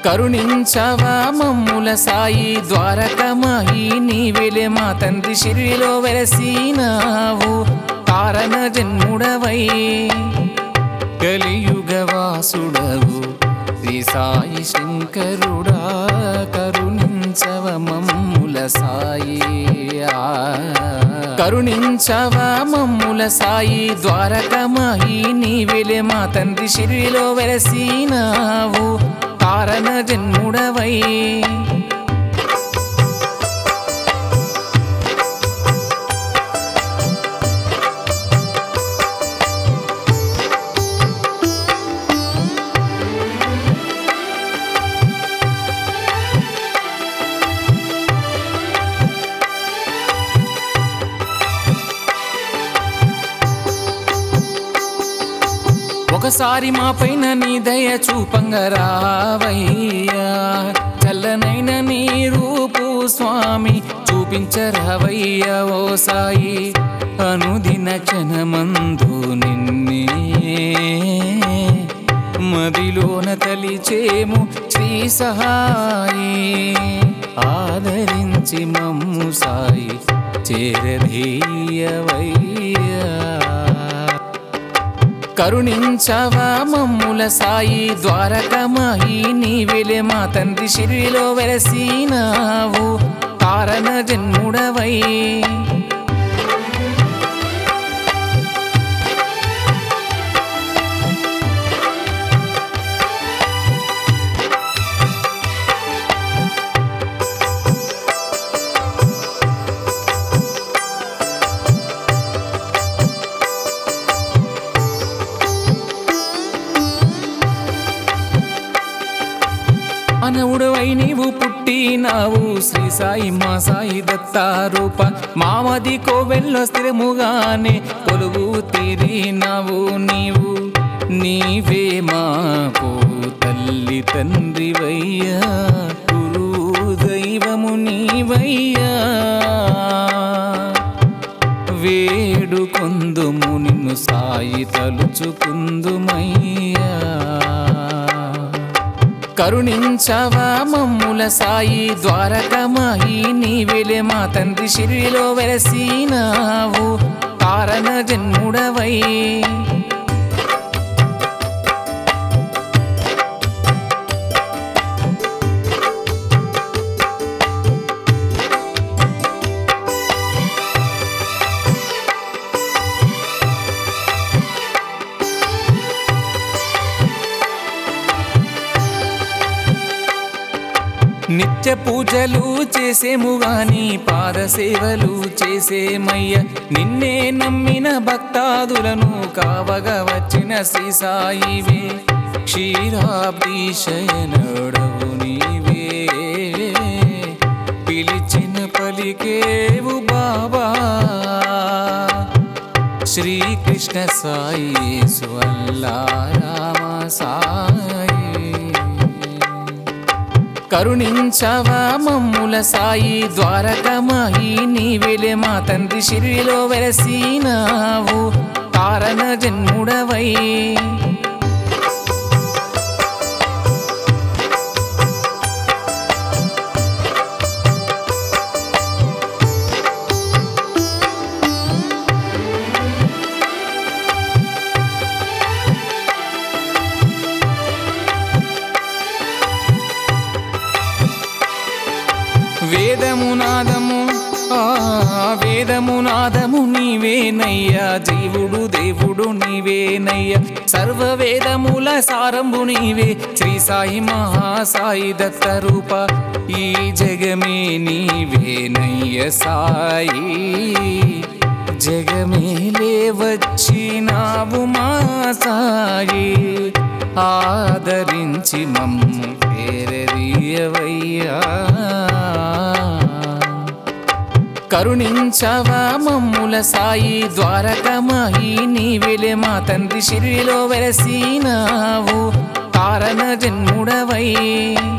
కరుణించవా మమ్ముల సాయి ద్వారకమాయి నీవెలే మా తండ్రి శిరిలో వెలసినావు కారణ జన్ముడవై కలియుగవాసుడవు శ్రీ సాయి శంకరుడా కరుణించవ మమ్ముల సాయి ఆ. కరుణించవ మమ్ముల సాయి ద్వారకమాయి నీవెలే మా తండ్రి శిరిలో వెలసినావు కారణ జన్ముడవై ఒకసారి మా పైన నీ దయ చూపంగా రావయ్యా చల్లనైన నీ రూపు స్వామి చూపించరావయ్యా ఓ సాయి అనుదిన క్షణమందు నిన్నే మదిలోన తలిచేము శ్రీ సహాయి ఆదరించి మమ్ము సాయి చేరధీయవయ్యా కరుణించవా మమ్ముల సాయి ద్వారకమాయి నీవెలే మా తండ్రి శిరిలో వెలసినావు కారణ జన్ముడవై అనవుడవై నీవు పుట్టినావు శ్రీ సాయి మా సాయి దత్తారూప మామది కోవెల్లో స్థిరముగానే కొలువు తీరినావు నీవు నీవే మాకు తల్లి తండ్రివయ్యా గురు దైవము నీవయ్యా వేడుకొందుము నిన్ను సాయి తలుచుకుందుమయ్యా కరుణించవా మమ్ముల సాయి ద్వారకమాయి నీవెలే మా తండ్రి శిరిలో వెలసినావు కారణ జన్ముడవై నిత్య పూజలు చేసేము గాని పాద సేవలు చేసేమయ్య నిన్నే నమ్మిన భక్తాదులను కావగా వచ్చిన శ్రీ సాయివే క్షీరాబ్ది శయనుడవు నీవే పిలిచిన పలికేవు బాబా శ్రీకృష్ణ సాయి స్వల్లా రామ సాయి కరుణించవా మమ్ముల సాయి ద్వారకమాయి నీవెలే మా తండ్రి శిరిలో వెలసినావు కారణ జన్ముడవై వేదము నాదము ఆ వేదము నాదము నీవేనయ్యా జీవుడు దేవుడు నీవేనయ్యా సర్వ వేదముల సారంభు నీవే శ్రీ సాయి మహాసాయి దత్త రూప ఈ జగమే నీవేనయ్య సాయి జగమేలే వచ్చినావు మా సాయి ఆదరించి మమ్ము పేరరియవయ్యా కరుణించవా మమ్ముల సాయి ద్వారకమాయి నీవెలే మా తండ్రి శిరిలో వెలసినావు కారణ జన్ముడవై